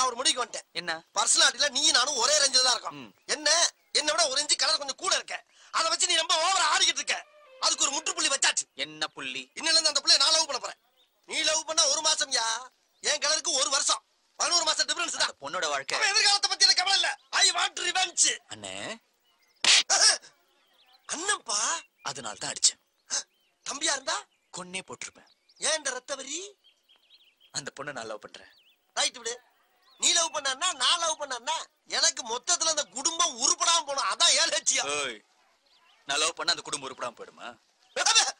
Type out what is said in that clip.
நான் ஒரு முடிவுக்கு வந்துட்டேன் என்ன பர்சனாலிட்டில நீ நானும் ஒரே ரேஞ்சில தான் இருக்கோம் ம். என்ன என்ன விட ஒரு இன்ச்சு கலர் கொஞ்சம் கூட இருக்க அத வச்சு நீ ரொம்ப ஓவரா ஆடிக்கிட்டு இருக்க அதுக்கு ஒரு முற்றுப்புள்ளி வச்சாச்சு என்ன புள்ளி இன்னில இருந்து அந்த பிள்ளைய நான் லவ் பண்ண போறேன் நீ லவ் பண்ணா ஒரு மாசம் யா என் கலருக்கு ஒரு வருஷம் பதினோரு மாசம் டிஃபரன்ஸ் அந்த தான் பொண்ணோட வாழ்க்கை அவன் எதிர்காலத்தை பத்தி எனக்கு கவலை இல்ல ஐ வாண்ட் ரிவெஞ்ச் அண்ணே அண்ணன்ப்பா அதனால தான் அடிச்சேன் தம்பியா இருந்தா கொன்னே போட்டிருப்பேன் ஏன் இந்த ரத்த வரி அந்த பொண்ணை நான் லவ் பண்றேன் ரைட் விடு நீ லவ் பண்ணா நான் லவ் பண்ணா எனக்கு மொத்தத்துல அந்த குடும்பம் உருப்படாம போகணும் அதான் ஏன் லட்சியம் ஓய் நான் லவ் பண்ண அந்த குடும்பம் உருப்படாம போயிடுமா அஹ்,